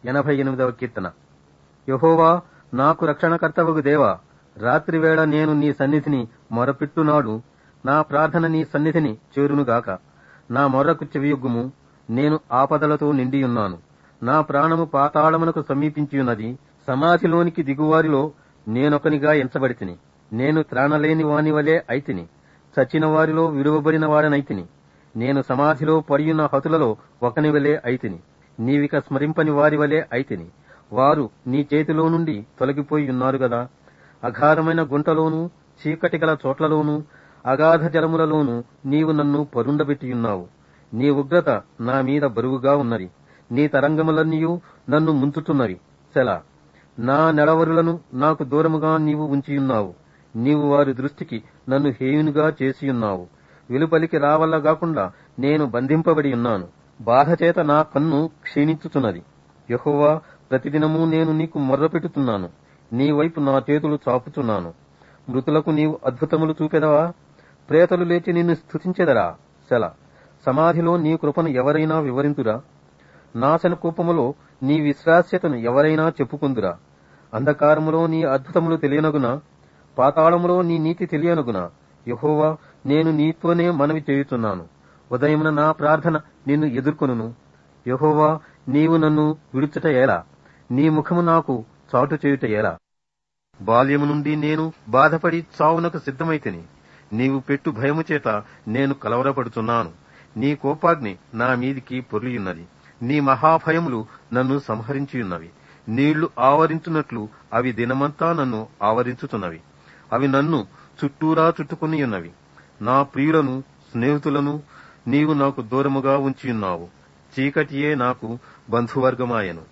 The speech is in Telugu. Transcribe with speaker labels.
Speaker 1: ఎనభై ఎనిమిదవ కీర్తన యహోవా నాకు రక్షణకర్తవగు దేవా రాత్రివేళ నేను నీ సన్నిధిని మొరపెట్టునాడు నా ప్రార్థన నీ సన్నిధిని చేరునుగాక నా మొర్రకు చెవియొగ్గుము నేను ఆపదలతో నిండియున్నాను నా ప్రాణము పాతాళమునకు సమీపించియున్నది సమాధిలోనికి దిగువారిలో నేనొకనిగా ఎంచబడితిని నేను త్రాణలేని వాని వలె అయితిని చచ్చిన వారిలో విడువబడిన వాడనైతిని నేను సమాధిలో పడియున్న హతులలో ఒకని వలె అయితిని నీవిక స్మరింపని వారి వలె అయితిని వారు నీ చేతిలో నుండి తొలగిపోయి ఉన్నారు గదా అగాధమైన గుంటలోనూ చీకటి గల చోట్లలోనూ అగాధ జలములలోనూ నీవు నన్ను పరుండబెట్టియున్నావు నీ ఉగ్రత నా మీద బరువుగా ఉన్నది నీ తరంగములన్నీయు నన్ను ముంచుతున్నవి సెలా నా నెడవరులను నాకు దూరముగా నీవు ఉంచియున్నావు నీవు వారి దృష్టికి నన్ను హేయునిగా చేసియున్నావు వెలుపలికి రావల్ల గాకుండా నేను బంధింపబడి ఉన్నాను బాధచేత నా కన్ను క్షీణించుతున్నది యహోవా ప్రతిదినము నేను నీకు మొర్రపెట్టుతున్నాను నీ వైపు నా చేతులు చాపుతున్నాను మృతులకు నీవు అద్భుతములు చూపెదవా ప్రేతలు లేచి నిన్ను స్థుతించెదరా సెల సమాధిలో నీ కృపను ఎవరైనా వివరింతురా నాశన కూపములో నీ విశ్రాస్యతను ఎవరైనా చెప్పుకుందురా అంధకారములో నీ అద్భుతములు తెలియనగునా పాతాళములో నీ నీతి తెలియనగునా యహోవా నేను నీతోనే మనవి చేయుచున్నాను ఉదయమున నా ప్రార్థన నిన్ను ఎదుర్కొనును యహోవా నీవు నన్ను విడుచుట ఎలా నీ ముఖము నాకు చాటు చేయుట ఎలా బాల్యము నుండి నేను బాధపడి చావునకు సిద్ధమైతిని నీవు పెట్టు భయము చేత నేను కలవరపడుచున్నాను నీ కోపాగ్ని నా మీదికి పొర్లియున్నది నీ మహాభయములు నన్ను సంహరించియున్నవి నీళ్లు ఆవరించున్నట్లు అవి దినమంతా నన్ను ఆవరించుతున్నవి అవి నన్ను చుట్టూరా చుట్టుకుని ఉన్నవి నా ప్రియులను స్నేహితులను నీవు నాకు దూరముగా ఉంచియున్నావు చీకటియే నాకు బంధువర్గమాయను